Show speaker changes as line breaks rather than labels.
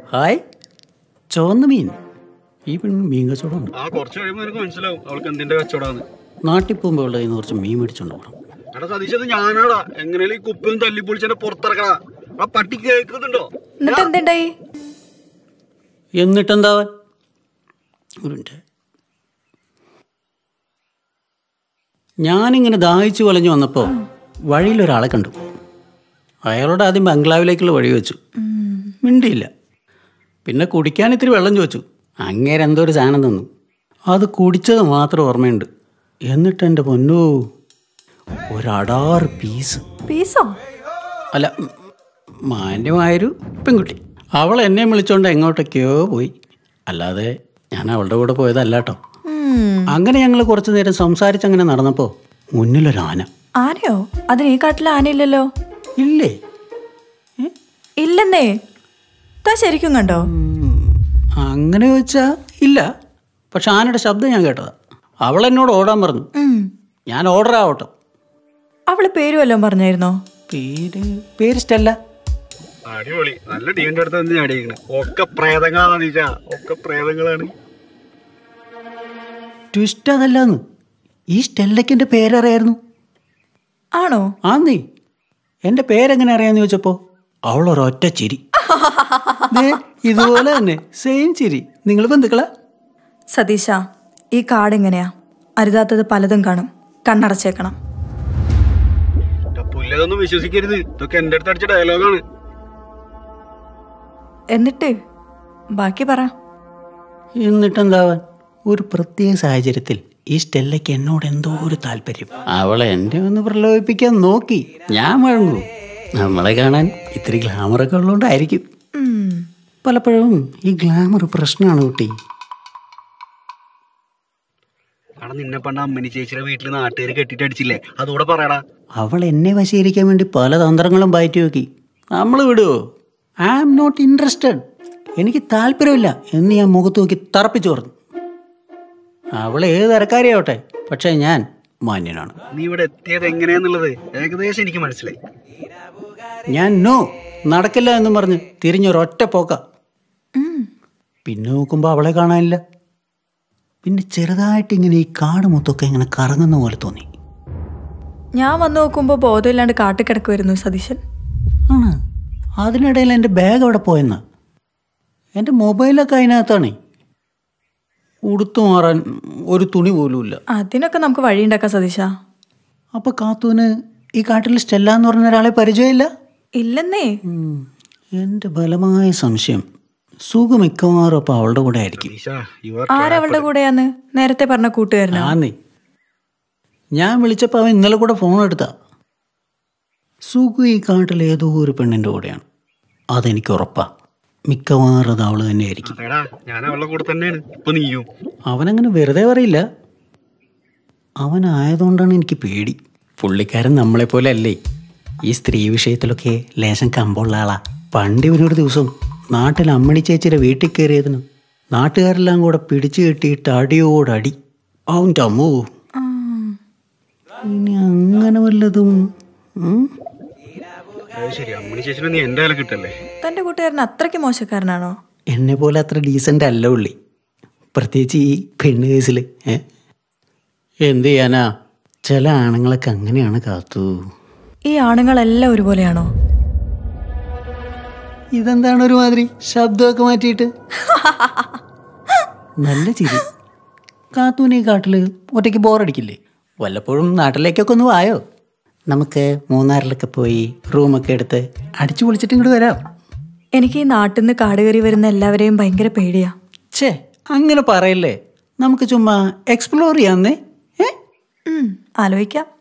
Hi ചുവന്ന മീൻ ഈ പെണ്ണ് മീൻ കച്ചവടമുണ്ട്
ആ കുറച്ച് കഴിയുമ്പോൾ നിനക്ക് മനസ്സിലാവും അവൾക്ക് എന്തിന്റെ കച്ചവടാന്ന്
നാട്ടിൽ പോകുമ്പോൾ അവളുടെ കയ്യിൽ നിന്ന് കുറച്ച് മീൻ മേടിച്ചോണ്ട് പോകണം
എടാ സതീശത് ഞാനാടാ എങ്ങനെയും ഈ കുപ്പിയും തല്ലി പൊളിച്ചെന്നെ പുറത്തിറക്കണ ആ പട്ടി കേൾക്കുന്നുണ്ടോ
എന്നിട്ട് എന്തുണ്ടായി
എന്നിട്ടെന്താവാൻ ഒരു മിനിറ്റ് ഞാനിങ്ങനെ ദാഹിച്ചു വലഞ്ഞു വന്നപ്പോൾ വഴിയിൽ ഒരാളെ കണ്ടു അയാളോട് ആദ്യം ബംഗ്ലാവിലേക്കുള്ള വഴി വെച്ചു മിണ്ടിയില്ല പിന്നെ കുടിക്കാൻ ഇത്തിരി വെള്ളം ചോദിച്ചു അങ്ങേരെ എന്തോ ഒരു സാധനം തന്നു അത് കുടിച്ചത് മാത്രം ഓർമ്മയുണ്ട് എന്നിട്ട് എൻ്റെ പൊന്നോ ഒരടാറ് പീസ്
പീസോ
അല്ല ഉം, മാന്യമായൊരു പെൺകുട്ടി അവൾ എന്നെ വിളിച്ചോണ്ട് എങ്ങോട്ടൊക്കെയോ പോയി അല്ലാതെ ഞാൻ അവളുടെ കൂടെ പോയതല്ല കേട്ടോ
ഉം.
അങ്ങനെ ഞങ്ങൾ കുറച്ചു നേരം സംസാരിച്ചങ്ങനെ നടന്നപ്പോൾ മുന്നിലൊരു ആന
ആനയോ അതിന് ഈ കാട്ടിൽ ആനയില്ലല്ലോ
ഇല്ലേ
ഇല്ലെന്നേ താ ശരിക്കും കണ്ടോ
ഉം, അങ്ങനെ ചോദിച്ചാ ഇല്ല പക്ഷെ ആനയുടെ ശബ്ദം ഞാൻ കേട്ടതാ അവൾ എന്നോട് ഓടാൻ പറഞ്ഞു
ഉം.
ഞാൻ ഓർഡർ ആവട്ടോ
അവള് പേര് വല്ലതും പറഞ്ഞായിരുന്നോ
പേര് പേര് സ്റ്റെല്ല
അടിപൊളി നല്ല ടീമിന്റെ അടുത്ത് തന്നെ അടിയിക്കണേ ഒക്കെ പ്രേതങ്ങളാണ് സതീശ ഒക്കെ പ്രേതങ്ങളാണ്
ട്വിസ്റ്റ് അതല്ലാന്ന് ഈ സ്റ്റെല്ലയ്ക്ക് എൻ്റെ പേരറിയായിരുന്നു
ആണോ
ആന്നേ എൻ്റെ പേരെങ്ങനെ അറിയാന്ന് ചോദിച്ചപ്പോൾ അവൾ ഒരൊറ്റ ചിരി ദേ, ഇതുപോലെ തന്നെ സെയിം ചിരി നിങ്ങൾ ബന്ധുക്കളാ
സതീശ ഈ കാട് എങ്ങനെയാ അരുതാത്തത് പലതും കാണും കണ്ണടച്ചേക്കണം
പുല്ലതൊന്നും വിശ്വസിക്കരുത് ഇതൊക്കെ എന്റെ അടുത്ത് അടിച്ച ഡയലോഗാണ്
എന്നിട്ട് ബാക്കി പറ
എന്നിട്ടെന്താവാൻ ഒരു പ്രത്യേക സാഹചര്യത്തിൽ ഈ സ്റ്റെല്ലയ്ക്ക് എന്നോട് എന്തോ ഒരു താല്പര്യം അവളെ എന്നെ ഒന്ന് പ്രലോഭിപ്പിക്കാൻ നോക്കി ഞാൻ വഴങ്ങൂ നമ്മളെ കാണാൻ ഇത്തിരി ഗ്ലാമറൊക്കെ ഉള്ളതുകൊണ്ടായിരിക്കും
ഉം.
പലപ്പോഴും ഈ ഗ്ലാമർ പ്രശ്നമാണ് കുട്ടി
അവിടെ നിന്നെ പണ്ട് അമ്മനി ചേച്ചിയുടെ വീട്ടിൽ നാട്ടുകാർ കെട്ടിട്ട് അടിച്ചില്ലേ അതുകൂടെ പറയടാ
അവൾ എന്നെ വശീകരിക്കാൻ വേണ്ടി പല തന്ത്രങ്ങളും പയറ്റി നോക്കി നമ്മൾ വിടുവോ ഐ ആം നോട്ട് ഇൻട്രസ്റ്റഡ് എനിക്ക് താല്പര്യമില്ല എന്ന് ഞാൻ മുഖത്ത് നോക്കി തറപ്പിച്ചു പറഞ്ഞു അവൾ ഏത് തരക്കാരിയാവട്ടെ പക്ഷേ ഞാൻ മാന്യനാണ്
നീ ഇവിടെ എത്തിയത് എങ്ങനെയാന്നുള്ളത് ഏകദേശം എനിക്ക് മനസ്സിലായി
ഞാൻ നോ നടക്കില്ല എന്നും പറഞ്ഞ് തിരിഞ്ഞൊരൊറ്റ പോക്ക
ഉം.
പിന്നെ നോക്കുമ്പോൾ അവളെ കാണാനില്ല പിന്നെ ചെറുതായിട്ട് ഇങ്ങനെ ഈ കാട് മൊത്തമൊക്കെ ഇങ്ങനെ കറങ്ങുന്ന പോലെ തോന്നി
ഞാൻ വന്നു നോക്കുമ്പോ ബോധമില്ലാണ്ട് കാട്ടിൽ കിടക്കുമായിരുന്നു സതീശൻ
ആണ് അതിനിടയിൽ എൻ്റെ ബാഗ് അവിടെ പോയെന്നാ എൻ്റെ മൊബൈലൊക്കെ അതിനകത്താണ് ഉടുത്തു മാറാൻ ഒരു തുണി പോലും ഇല്ല
അതിനൊക്കെ നമുക്ക് വഴിയുണ്ടാക്കാം സതീശ
അപ്പോൾ കാത്തൂന് ഈ കാട്ടിൽ സ്റ്റെല്ല എന്ന് പറഞ്ഞ ഒരാളെ പരിചയമില്ല
ഇല്ലെന്നേ
ഉം. എൻ്റെ ബലമായ സംശയം സുഖ മിക്കവാറും അപ്പോൾ അവളുടെ കൂടെ ആയിരിക്കും
ഈശ യുവർ
ആരവളുടെ കൂടെയാന്ന് നേരത്തെ പറഞ്ഞ കൂട്ടുകാരനോ
ആന്നേ ഞാൻ വിളിച്ചപ്പോൾ അവൻ ഇന്നലെ കൂടെ ഫോൺ എടുത്താ സുഖു ഈ കാട്ടിൽ ഏതോ ഒരു പെണ്ണിൻ്റെ കൂടെയാണ് അതെനിക്ക് ഉറപ്പാ മിക്കവാറും അത് അവൾ തന്നെയായിരിക്കും
അതേടാ ഞാൻ അവളുടെ കൂടെ തന്നെയാണ് ഇപ്പൊ നീയും
അവനങ്ങനെ വെറുതെ പറയില്ല അവനായതുകൊണ്ടാണ് എനിക്ക് പേടി പുള്ളിക്കാരൻ നമ്മളെപ്പോലെ അല്ലേ ഈ സ്ത്രീ വിഷയത്തിലൊക്കെ ലേശം കമ്പുള്ള ആളാ പണ്ട് ഇവനൊരു ദിവസം നാട്ടിൽ അമ്മണി ചേച്ചിയുടെ വീട്ടിൽ കയറിയതിന് നാട്ടുകാരെല്ലാം കൂടെ പിടിച്ചു കെട്ടിയിട്ട് അടിയോടടി അവൻ്റെ അമ്മോ
ആ.
ഇനി അങ്ങനെ വല്ലതും ഉം?
അത് ശരി അമ്മണി ചേച്ചിനെ നീ എന്റെ കയ്യിൽ കിട്ടല്ലേ
തന്റെ കൂട്ടുകാരൻ അത്രയ്ക്ക് മോശക്കാരനാണോ
എന്നെ പോലെ അത്ര ഡീസൻ്റ് അല്ല ഉള്ളി പ്രത്യേകിച്ച് ഈ പെണ്ണ് കേസിൽ ഏ എന്ത് ചെയ്യാനാ ചില ആണുങ്ങളൊക്കെ അങ്ങനെയാണ് കാത്തു
ഈ ആണുങ്ങളെല്ലാം ഒരുപോലെയാണോ
ഇതെന്താണ് ഒരുമാതിരി ശബ്ദമൊക്കെ മാറ്റിയിട്ട് നല്ല ചിരി കാത്തൂന് ഈ കാട്ടിൽ ഒറ്റയ്ക്ക് ബോറടിക്കില്ലേ വല്ലപ്പോഴും നാട്ടിലേക്കൊക്കെ ഒന്ന് വായോ നമുക്ക് മൂന്നാറിലൊക്കെ പോയി റൂമൊക്കെ എടുത്ത് അടിച്ചു പൊളിച്ചിട്ട് ഇങ്ങോട്ട് വരാം
എനിക്ക് ഈ നാട്ടിൽ നിന്ന് കാട് കയറി വരുന്ന എല്ലാവരെയും ഭയങ്കര പേടിയാ
ഛേ അങ്ങനെ പറയല്ലേ നമുക്ക് ചുമ്മാ എക്സ്പ്ലോർ ചെയ്യാന്നേ ഏ
ഉം, ആലോചിക്കാം